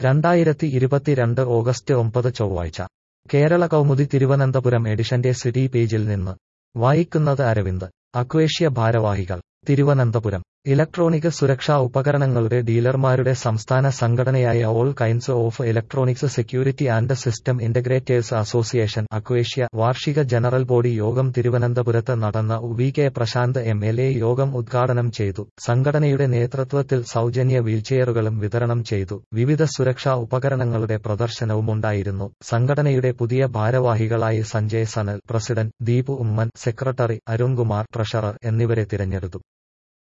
രണ്ടായിരത്തി ഇരുപത്തിരണ്ട് ഓഗസ്റ്റ് ഒമ്പത് ചൊവ്വാഴ്ച കേരള കൗമുദി തിരുവനന്തപുരം എഡിഷന്റെ സിറ്റി പേജിൽ നിന്ന് വായിക്കുന്നത് അരവിന്ദ് അക്വേഷ്യ ഭാരവാഹികൾ തിരുവനന്തപുരം ഇലക്ട്രോണിക് സുരക്ഷാ ഉപകരണങ്ങളുടെ ഡീലർമാരുടെ സംസ്ഥാന സംഘടനയായ all kinds of electronics security and system integrators association അക്വേഷ്യ വാർഷിക ജനറൽ ബോഡി യോഗം തിരുവനന്തപുരത്ത് നടന്ന V K Prashanth M L A യോഗം ഉദ്ഘാടനം ചെയ്തു സംഘടനയുടെ നേതൃത്വത്തിൽ സൗജന്യ വീൽചെയറുകളും വിതരണം ചെയ്തു വിവിധ സുരക്ഷാ ഉപകരണങ്ങളുടെ പ്രദർശനവുമുണ്ടായിരുന്നു സംഘടനയുടെ പുതിയ ഭാരവാഹികളായി Sanjay Sanal president Deepu Oommen secretary Arunkumar treasurer എന്നിവരെ തിരഞ്ഞെടുത്തു